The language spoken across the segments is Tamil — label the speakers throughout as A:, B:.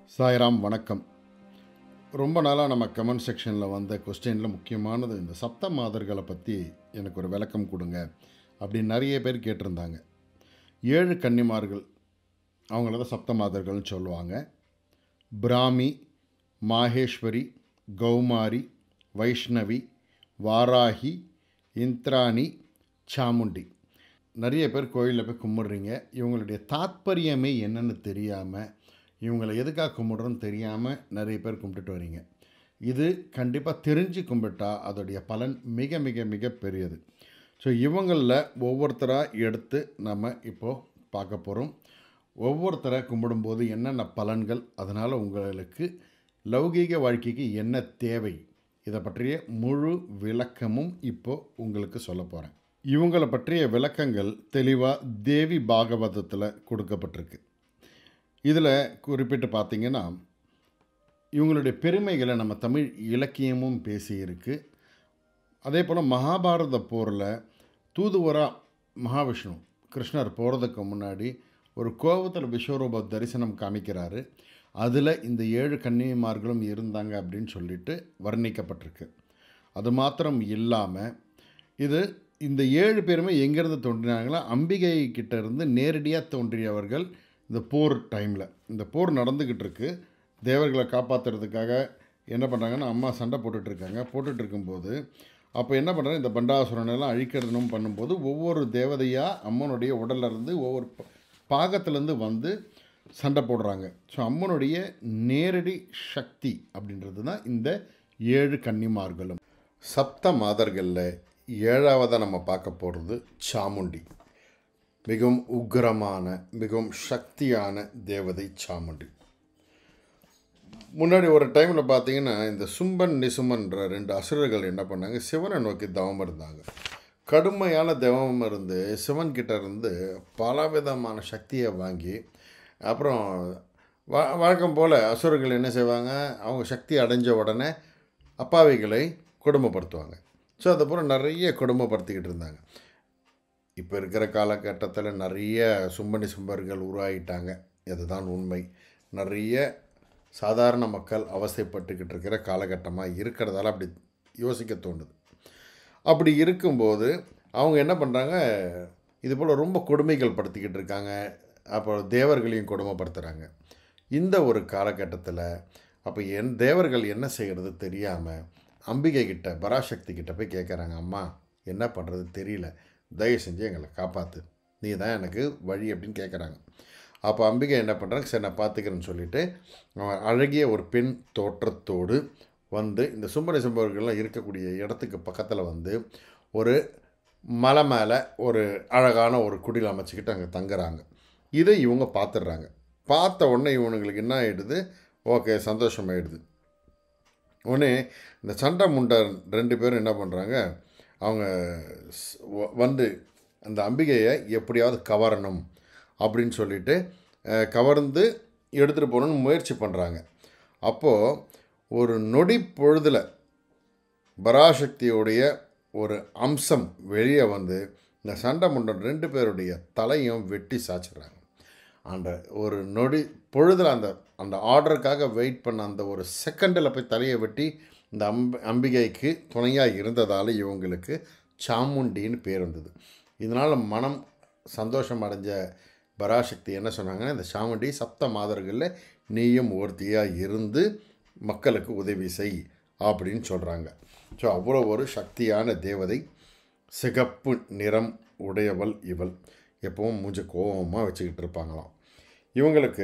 A: சாய்ராம் வணக்கம் ரொம்ப நாளாக நம்ம கமெண்ட் செக்ஷனில் வந்த கொஸ்டினில் முக்கியமானது இந்த சப்த மாதர்களை பற்றி எனக்கு ஒரு விளக்கம் கொடுங்க அப்படின்னு நிறைய பேர் கேட்டிருந்தாங்க ஏழு கன்னிமார்கள் அவங்கள தான் சப்த மாதர்கள்னு சொல்லுவாங்க பிராமி மாகேஸ்வரி கௌமாரி வைஷ்ணவி வாராகி இந்திராணி சாமுண்டி நிறைய பேர் கோயிலில் போய் கும்பிடுறீங்க இவங்களுடைய தாத்பரியமே என்னன்னு தெரியாமல் இவங்களை எதுக்காக கும்பிடுறோன்னு தெரியாமல் நிறைய பேர் கும்பிட்டுட்டு வரீங்க இது கண்டிப்பாக தெரிஞ்சு கும்பிட்டா அதோடைய பலன் மிக மிக மிக பெரியது ஸோ இவங்களில் ஒவ்வொருத்தராக எடுத்து நம்ம இப்போது பார்க்க போகிறோம் ஒவ்வொருத்தரை கும்பிடும்போது என்னென்ன பலன்கள் அதனால் உங்களுக்கு லௌகீக வாழ்க்கைக்கு என்ன தேவை இதை பற்றிய முழு விளக்கமும் இப்போது உங்களுக்கு சொல்ல போகிறேன் இவங்களை பற்றிய விளக்கங்கள் தெளிவாக தேவி பாகவதத்தில் கொடுக்கப்பட்டிருக்கு இதில் குறிப்பிட்டு பார்த்தீங்கன்னா இவங்களுடைய பெருமைகளை நம்ம தமிழ் இலக்கியமும் பேசியிருக்கு அதே போல் மகாபாரத போரில் தூதுவராக மகாவிஷ்ணு கிருஷ்ணர் போகிறதுக்கு முன்னாடி ஒரு கோபத்தில் விஸ்வரூப தரிசனம் காமிக்கிறாரு அதில் இந்த ஏழு கன்னிமார்களும் இருந்தாங்க அப்படின்னு சொல்லிட்டு வர்ணிக்கப்பட்டிருக்கு அது மாத்திரம் இல்லாமல் இது இந்த ஏழு பேருமே எங்கேருந்து தோன்றினாங்களோ அம்பிகை கிட்ட இருந்து நேரடியாக தோன்றியவர்கள் இந்த போர் டைமில் இந்த போர் நடந்துக்கிட்டு இருக்கு தேவர்களை காப்பாற்றுறதுக்காக என்ன பண்ணுறாங்கன்னா அம்மா சண்டை போட்டுட்ருக்காங்க போட்டுட்டு இருக்கும்போது அப்போ என்ன பண்ணுறாங்க இந்த பண்டாசுரன் எல்லாம் அழிக்கிறதுனும் பண்ணும்போது ஒவ்வொரு தேவதையாக அம்மனுடைய உடல்ல இருந்து ஒவ்வொரு ப- பாகத்திலேருந்து வந்து சண்டை போடுறாங்க ஸோ அம்மனுடைய நேரடி சக்தி அப்படின்றது தான் இந்த ஏழு கன்னிமார்களும் சப்த மாதர்களில் ஏழாவதாக நம்ம பார்க்க போகிறது சாமுண்டி மிகவும் உக்கிரமான மிகவும் சக்தியான தேவதை சாமுண்டி முன்னாடி ஒரு டைமில் பார்த்தீங்கன்னா இந்த சும்பன் நிசுமன்ற ரெண்டு அசுரர்கள் என்ன பண்ணாங்க சிவனை நோக்கி தவம் இருந்தாங்க கடுமையான தவம் இருந்து சிவன் கிட்ட இருந்து பலவிதமான சக்தியை வாங்கி அப்புறம் வ வழக்கம் போல் அசுரர்கள் என்ன செய்வாங்க அவங்க சக்தி அடைஞ்ச உடனே அப்பாவிகளை கொடுமைப்படுத்துவாங்க ஸோ அதை போல் நிறைய கொடுமைப்படுத்திக்கிட்டு இருந்தாங்க இப்போ இருக்கிற காலகட்டத்தில் நிறைய சும்பனி சும்பர்கள் உருவாகிட்டாங்க இதுதான் உண்மை நிறைய சாதாரண மக்கள் அவஸ்தைப்பட்டுக்கிட்டு இருக்கிற காலகட்டமாக இருக்கிறதால அப்படி யோசிக்க தோணுது அப்படி இருக்கும்போது அவங்க என்ன பண்ணுறாங்க இது போல் ரொம்ப கொடுமைகள் படுத்திக்கிட்டு இருக்காங்க அப்போ தேவர்களையும் கொடுமைப்படுத்துகிறாங்க இந்த ஒரு காலகட்டத்தில் அப்போ என் தேவர்கள் என்ன செய்கிறது தெரியாமல் அம்பிகை கிட்ட பராசக்தி கிட்ட போய் கேட்குறாங்க அம்மா என்ன பண்ணுறது தெரியல தயவு செஞ்சு எங்களை காப்பாற்று நீ தான் எனக்கு வழி அப்படின்னு கேட்குறாங்க அப்போ அம்பிகை என்ன பண்ணுறாங்க சரி நான் பார்த்துக்கிறேன்னு சொல்லிட்டு அவன் அழகிய ஒரு பெண் தோற்றத்தோடு வந்து இந்த சும்பனை சும்பர்கள்லாம் இருக்கக்கூடிய இடத்துக்கு பக்கத்தில் வந்து ஒரு மலை மேலே ஒரு அழகான ஒரு குடில் அமைச்சிக்கிட்டு அங்கே தங்குறாங்க இதை இவங்க பார்த்துடுறாங்க பார்த்த உடனே இவனுங்களுக்கு என்ன ஆகிடுது ஓகே சந்தோஷமாயிடுது உடனே இந்த சண்டை முண்டை ரெண்டு பேரும் என்ன பண்ணுறாங்க அவங்க ஸ்- வ- வந்து அந்த அம்பிகையை எப்படியாவது கவரணும் அப்படின்னு சொல்லிட்டு அஹ், கவர்ந்து எடுத்துகிட்டு போகணுன்னு முயற்சி பண்ணுறாங்க அப்போது ஒரு நொடி பொழுதில் பராசக்தியுடைய ஒரு அம்சம் வெளியே வந்து இந்த சண்டை முண்டன் ரெண்டு பேருடைய தலையும் வெட்டி சாச்சிடுறாங்க அந்த ஒரு நொடி பொழுதில் அந்த அந்த ஆர்டருக்காக வெயிட் பண்ண அந்த ஒரு செகண்டில் போய் தலையை வெட்டி இந்த அம்ப அம்பிகைக்கு துணையாக இருந்ததால் இவங்களுக்கு சாமுண்டின்னு பேர் வந்தது இதனால் மனம் சந்தோஷம் அடைஞ்ச பராசக்தி என்ன சொன்னாங்கன்னா இந்த சாமுண்டி சப்த மாதர்களில் நீயும் ஒருத்தியாக இருந்து மக்களுக்கு உதவி செய் அப்படின்னு சொல்கிறாங்க ஸோ அவ்வளோ ஒரு சக்தியான தேவதை சிகப்பு நிறம் உடையவள் இவள் எப்பவும் மூஞ்ச கோபமாக வச்சுக்கிட்டு இருப்பாங்களாம் இவங்களுக்கு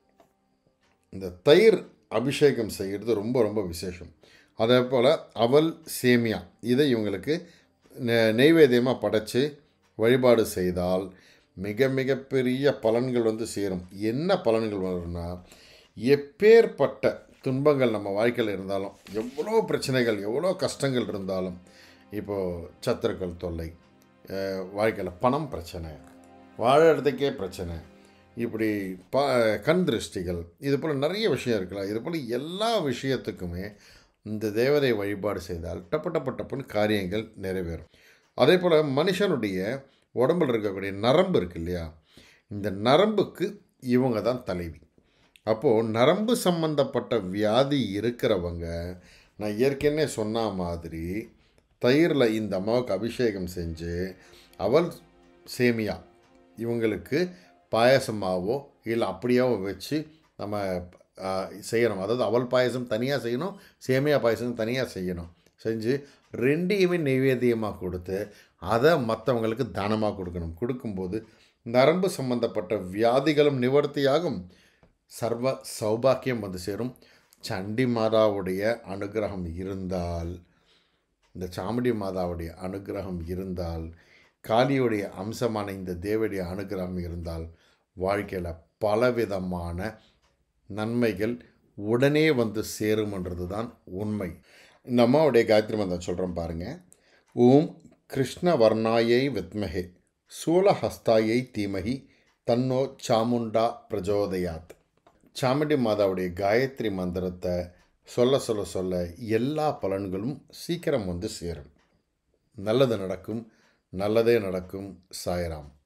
A: இந்த தயிர் அபிஷேகம் செய்கிறது ரொம்ப ரொம்ப விசேஷம் அதே போல் அவல் சேமியா இதை இவங்களுக்கு நெ- நெய்வேத்தியமாக படைச்சு வழிபாடு செய்தால் மிக மிக பெரிய பலன்கள் வந்து சேரும் என்ன பலன்கள் வரும்னா எப்பேற்பட்ட துன்பங்கள் நம்ம வாழ்க்கையில் இருந்தாலும் எவ்வளோ பிரச்சனைகள் எவ்வளோ கஷ்டங்கள் இருந்தாலும் இப்போது சத்துருக்கள் தொல்லை வாழ்க்கையில் பணம் பிரச்சனை வாழறதுக்கே பிரச்சனை இப்படி ப கண் திருஷ்டிகள் இது போல் நிறைய விஷயம் இருக்கலாம் இது போல் எல்லா விஷயத்துக்குமே இந்த தேவதை வழிபாடு செய்தால் டப்பு டப்பு டப்புன்னு காரியங்கள் நிறைவேறும் அதே போல் மனுஷனுடைய உடம்பில் இருக்கக்கூடிய நரம்பு இருக்கு இல்லையா இந்த நரம்புக்கு இவங்க தான் தலைவி அப்போது நரம்பு சம்பந்தப்பட்ட வியாதி இருக்கிறவங்க நான் ஏற்கனவே சொன்ன மாதிரி தயிரில் இந்த அம்மாவுக்கு அபிஷேகம் செஞ்சு அவல் சேமியா இவங்களுக்கு பாயசமாவோ இல்லை அப்படியாவோ வச்சு நம்ம ஆ, செய்யணும் அதாவது அவல் பாயசம் தனியாக செய்யணும் சேமியா பாயசம் தனியாக செய்யணும் செஞ்சு ரெண்டையுமே நைவேத்தியமாக கொடுத்து அதை மற்றவங்களுக்கு தானமாக கொடுக்கணும் கொடுக்கும்போது நரம்பு சம்பந்தப்பட்ட வியாதிகளும் நிவர்த்தியாகும் சர்வ சௌபாக்கியம் வந்து சேரும் சண்டி மாதாவுடைய அனுகிரகம் இருந்தால் இந்த சாமுண்டி மாதாவுடைய அனுகிரகம் இருந்தால் காளியுடைய அம்சமான இந்த தேவடைய அனுகிரகம் இருந்தால் வாழ்க்கையில் பலவிதமான நன்மைகள் உடனே வந்து சேருமன்றது தான் உண்மை இந்த அம்மாவுடைய காயத்ரி மந்திரம் சொல்கிறோம் பாருங்கள் ஓம் கிருஷ்ண வர்ணாயை வித்மகே சூலஹஸ்தாயை தீமகி தன்னோ சாமுண்டா பிரஜோதயாத் சாமுண்டி மாதாவுடைய காயத்ரி மந்திரத்தை சொல்ல சொல்ல சொல்ல எல்லா பலன்களும் சீக்கிரம் வந்து சேரும் நல்லது நடக்கும் நல்லதே நடக்கும் சாய்ராம்